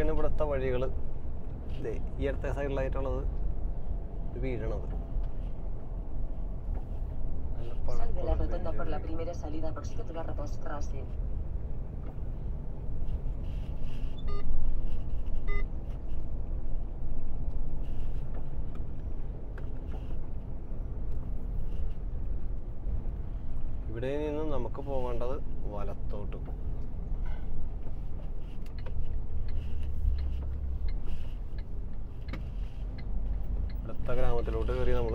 ഇതൊക്കെയാണ് ഇവിടുത്തെ വഴികൾ ഇതേ ഈ അടുത്ത സൈഡിലായിട്ടുള്ളത് ഇത് വീഴണത് നല്ല Sal de la പഴക്കമുള്ള rotonda por la ബെഞ്ചുകൾ. primera salida por Stuttgart Straße. ഇവിടെ നിന്ന് നമുക്ക് പോകേണ്ടത് വലത്തോട്ട് അടുത്ത ഗ്രാമത്തിലോട്ട് കയറി നമ്മൾ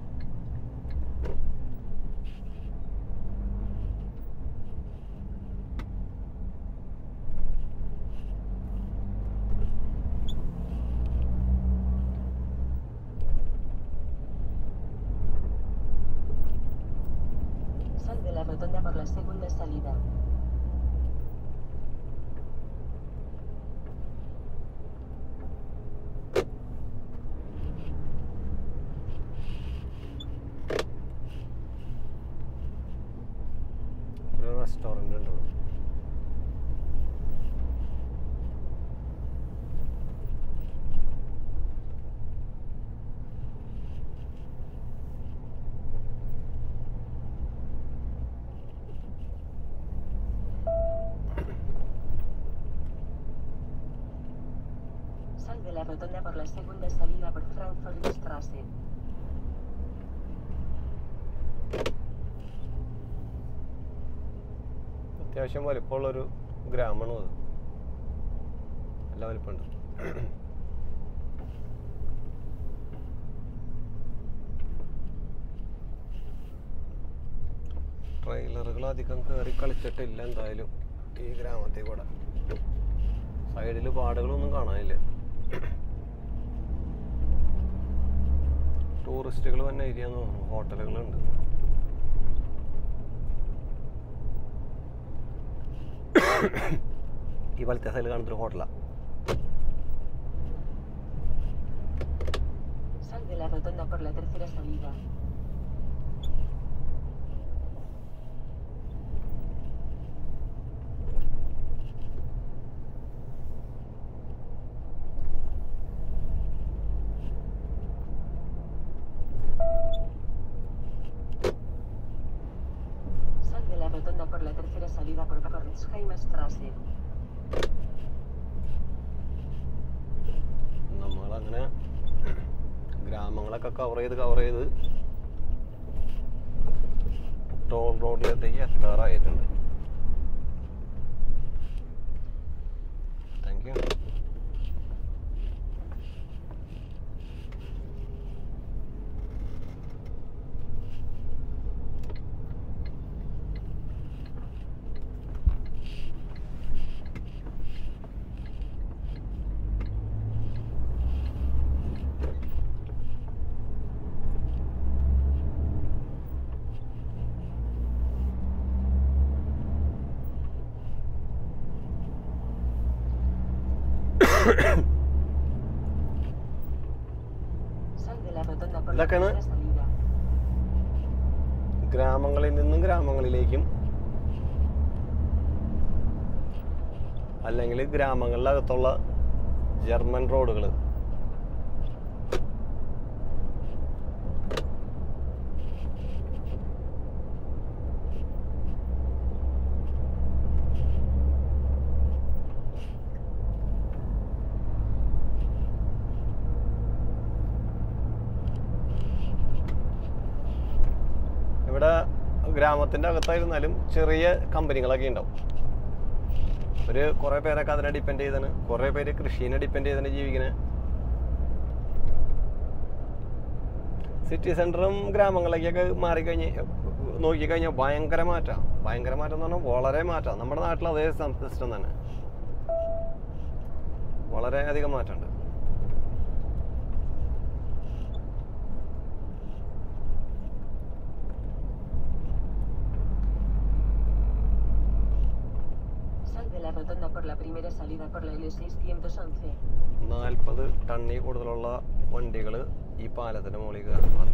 Sal de la rotonda por la segunda salida. ഒരു റെസ്റ്റോറൻ്റ് ഉണ്ട് ഇവിടെ. Sal de la rotonda por la segunda salida por Frankfurt Straße. അത്യാവശ്യം വലിപ്പമുള്ളൊരു ഗ്രാമമാണ് അത് നല്ല വലിപ്പമുണ്ട് ട്രെയിലറുകൾ അധികം കയറി കളിച്ചിട്ടില്ല എന്തായാലും ഈ ഗ്രാമത്തിൽ കൂടെ സൈഡിൽ പാടുകളൊന്നും കാണാനില്ല ടൂറിസ്റ്റുകൾ വന്ന ഏരിയ എന്ന് തോന്നുന്നു ഹോട്ടലുകളുണ്ട് ഈ വലത്തെ സൈഡിൽ കാണുന്നൊരു ഹോട്ടലാണ് Sal de la rotonda por la tercera salida. Sal de la rotonda por la tercera salida por Kornsheimer Straße. നമ്മളങ്ങനെ ഗ്രാമങ്ങളൊക്കെ കവർ ചെയ്ത് കവർ ചെയ്ത് ടോൾ റോഡിലേക്ക് എത്താറായിട്ടുണ്ട് thank you Sal de la rotonda por la ഇതൊക്കെയാണ് tercera salida. ഗ്രാമങ്ങളിൽ നിന്നും ഗ്രാമങ്ങളിലേക്കും അല്ലെങ്കിൽ ഗ്രാമങ്ങളിലകത്തുള്ള ജർമ്മൻ റോഡുകൾ ഇവിടെ ഗ്രാമത്തിൻ്റെ അകത്തായിരുന്നാലും ചെറിയ കമ്പനികളൊക്കെ ഉണ്ടാവും ഒരു കുറേ പേരൊക്കെ അതിനെ ഡിപ്പെൻഡ് ചെയ്താണ് കുറേ പേര് കൃഷീനെ ഡിപ്പെൻഡ് ചെയ്താണ് ജീവിക്കുന്നത് സിറ്റി സെൻറ്ററും ഗ്രാമങ്ങളിലേക്കൊക്കെ മാറിക്കഴിഞ്ഞ് നോക്കിക്കഴിഞ്ഞാൽ ഭയങ്കര മാറ്റം ഭയങ്കര മാറ്റം എന്ന് പറഞ്ഞാൽ വളരെ മാറ്റം നമ്മുടെ നാട്ടിൽ അതേ സിസ്റ്റം തന്നെ വളരെയധികം മാറ്റമുണ്ട് Sal de la rotonda por la primera salida por la L611. നാൽപ്പത് ടണ്ണിൽ കൂടുതലുള്ള വണ്ടികൾ ഈ പാലത്തിന് മുകളിൽ കയറുമ്പോൾ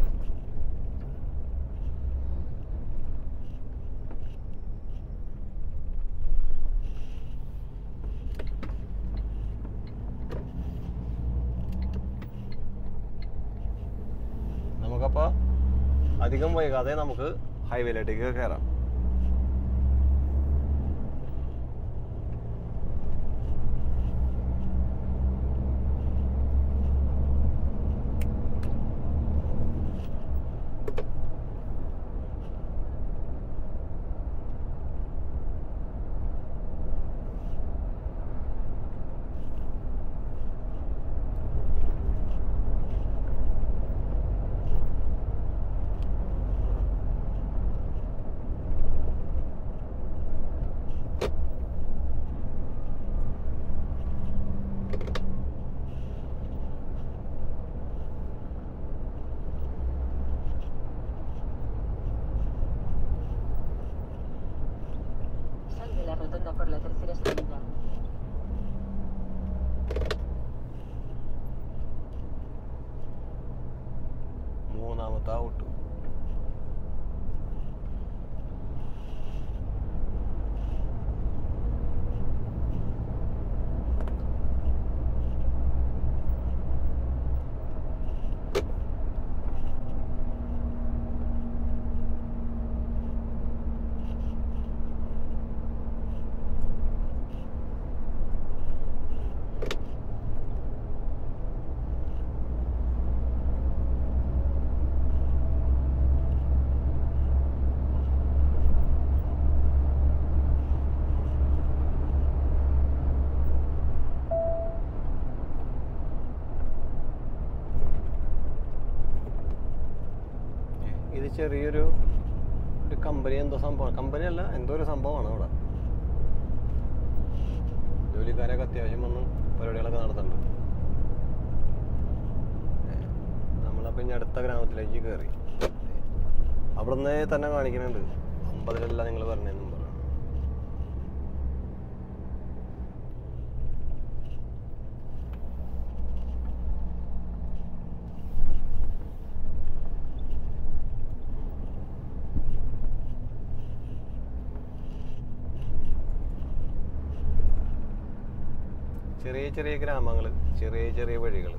അധികം വൈകാതെ നമുക്ക് ഹൈവേയിലേക്ക് കയറാം Sal de la rotonda por la tercera salida. മൂന്നാമത്തെ ഔട്ട് ഇത് ചെറിയൊരു ഒരു കമ്പനി എന്തോ സംഭവമാണ് കമ്പനി അല്ല എന്തോ ഒരു സംഭവമാണ് അവിടെ ജോലിക്കാരൊക്കെ അത്യാവശ്യം വന്ന് പരിപാടികളൊക്കെ നടത്തുന്നുണ്ട് നമ്മളപ്പോൾ ഇനി അടുത്ത ഗ്രാമത്തിലേക്ക് കയറി അവിടുന്ന് തന്നെ കാണിക്കുന്നുണ്ട് അമ്പതിലല്ല നിങ്ങൾ പറഞ്ഞതെന്നും പറഞ്ഞു ചെറിയ ചെറിയ ഗ്രാമങ്ങൾ ചെറിയ ചെറിയ വഴികൾ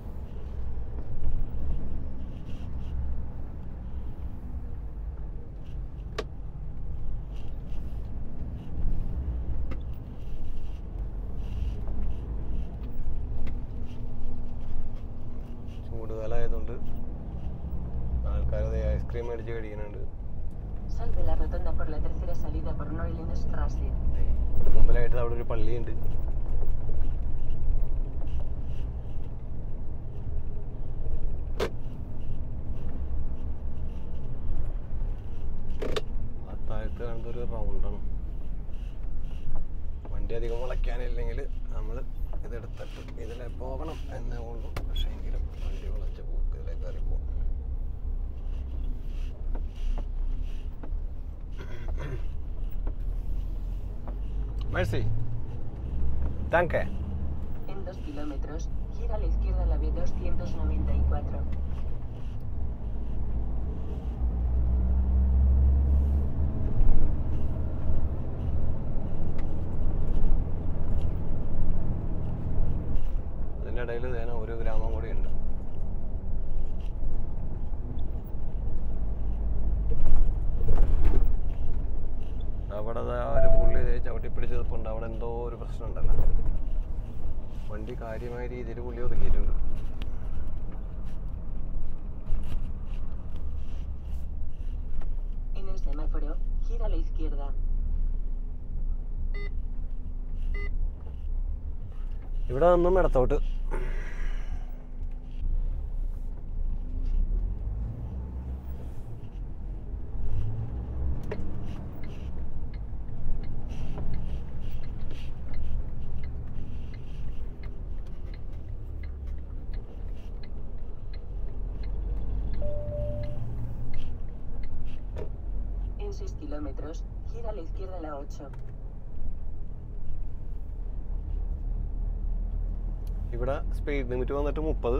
ചൂടുകാലമായതുകൊണ്ട് ആൾക്കാർ ഐസ്ക്രീം മേടിച്ച് കഴിക്കുന്നുണ്ട് Sal de la rotonda por la tercera salida por Neulinstrasse. മുമ്പിലായിട്ട് അവിടെ ഒരു പള്ളിയുണ്ട് അത്താഴത്ത് കാണുന്നത് ഒരു റൗണ്ടാണ് വണ്ടി അധികം വളയ്ക്കാനില്ലെങ്കിൽ നമ്മൾ ഇതെടുത്തിട്ട് ഇതിലെ പോകണം എന്നേ ഉള്ളൂ പക്ഷേ എങ്കിലും വണ്ടി വളച്ച് പോക്ക് ഇതിലെ കയറി പോകും Merci. Danke. En dos kilómetros, gira a la izquierda la B294. അതിൻ്റെ ഇടയിൽ ഞാൻ ഒരു ഗ്രാമം കൂടി ഉണ്ട് അവിടെ ദാ ഒരു പുള്ളി ദേ ചവിട്ടിപ്പിടിച്ച് നിൽപ്പുണ്ട് അവിടെ എന്തോ ഒരു പ്രശ്നം ഉണ്ടല്ലോ വണ്ടി കാര്യമായ രീതിയിൽ പുള്ളി ഒതുക്കിയിട്ടുണ്ട് En el semáforo, gira a la izquierda. ഇവിടെ നിന്നും ഇടത്തോട്ട് En 6 kilómetros, gira a la izquierda la 8. ഇവിടെ സ്പീഡ് ലിമിറ്റ് വന്നിട്ട് മുപ്പത്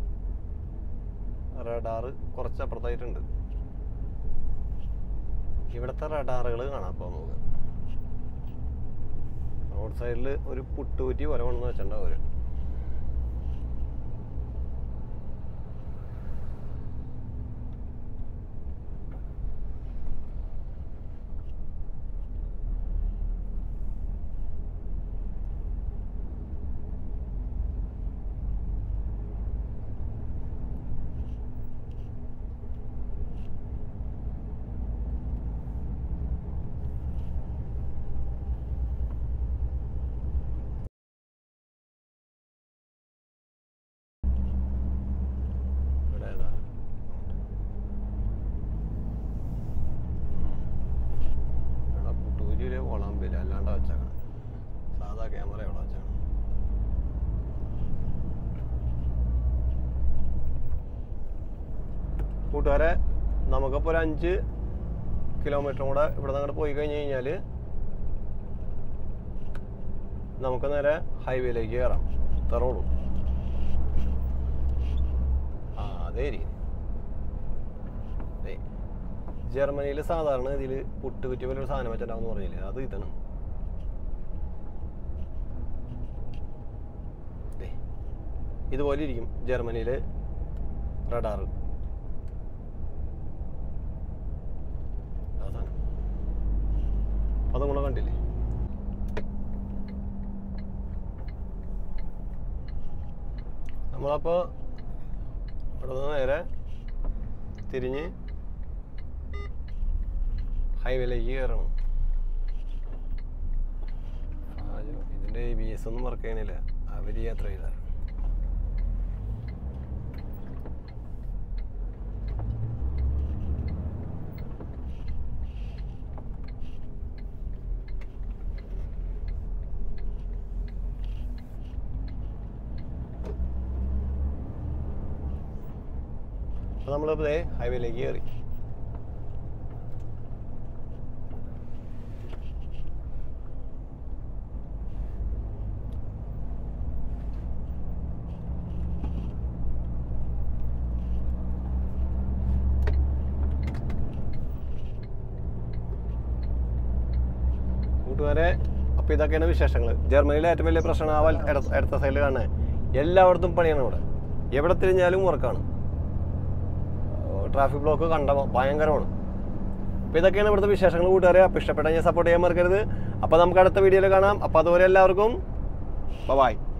റഡാറ് കുറച്ച് അപ്പുറത്തായിട്ടുണ്ട് ഇവിടുത്തെ റഡാറുകൾ കാണാം അപ്പോൾ നമുക്ക് റോഡ് സൈഡിൽ ഒരു പുട്ടുകുറ്റി പോലെ കൊണ്ടെന്ന് വെച്ചിട്ടുണ്ടാവും അവര് കൂട്ടുകാരെ നമുക്കിപ്പോൾ ഒരു അഞ്ച് കിലോമീറ്ററും കൂടെ ഇവിടെ നിന്ന് അങ്ങോട്ട് പോയി കഴിഞ്ഞ് കഴിഞ്ഞാൽ നമുക്ക് നേരെ ഹൈവേയിലേക്ക് കയറാം ഇത്രയുള്ളൂ ആ അതേ ജർമ്മനിയിൽ സാധാരണ ഇതിൽ പുട്ട് കുറ്റി പോലെ ഒരു സാധനം വെച്ചിട്ടുണ്ടാവും പറഞ്ഞില്ലേ അത് ഇതാണ് ദേ, ഇതുപോലെ ഇരിക്കും ജർമ്മനിയിൽ റഡാറ് ആ സാധനം അതും കൂടെ കണ്ടില്ലേ നമ്മളപ്പോൾ ഇവിടെ നിന്ന് നേരെ തിരിഞ്ഞ് ഹൈവേയിലേക്ക് കയറണം ആജോ, ഇതിൻ്റെ ബി എസ് ഒന്നും വർക്ക് ചെയ്യണില്ല അവർ യാത്ര ചെയ്ത അപ്പോൾ നമ്മളിപ്പോൾ ദേ ഹൈവേയിലേക്ക് കയറി കൂട്ടുകാരെ അപ്പോൾ ഇതൊക്കെയാണ് വിശേഷങ്ങൾ ജർമ്മനിയിലെ ഏറ്റവും വലിയ പ്രശ്നം ആ വൽ- ഇട- ഇടത്ത സൈഡിൽ കാണുന്നത് എല്ലായിടത്തും പണിയാണ് ഇവിടെ എവിടെ തിരിഞ്ഞാലും വർക്കാണ് ട്രാഫിക് ബ്ലോക്ക് കണ്ട ഭയങ്കരമാണ് അപ്പോൾ ഇതൊക്കെയാണ് ഇവിടുത്തെ വിശേഷങ്ങൾ കൂട്ടുകാരെ അപ്പോൾ ഇഷ്ടപ്പെട്ടാൽ ഞാൻ സപ്പോർട്ട് ചെയ്യാൻ മറക്കരുത് അപ്പോൾ നമുക്ക് അടുത്ത വീഡിയോയിൽ കാണാം അപ്പോൾ അതുപോലെ എല്ലാവർക്കും ബൈ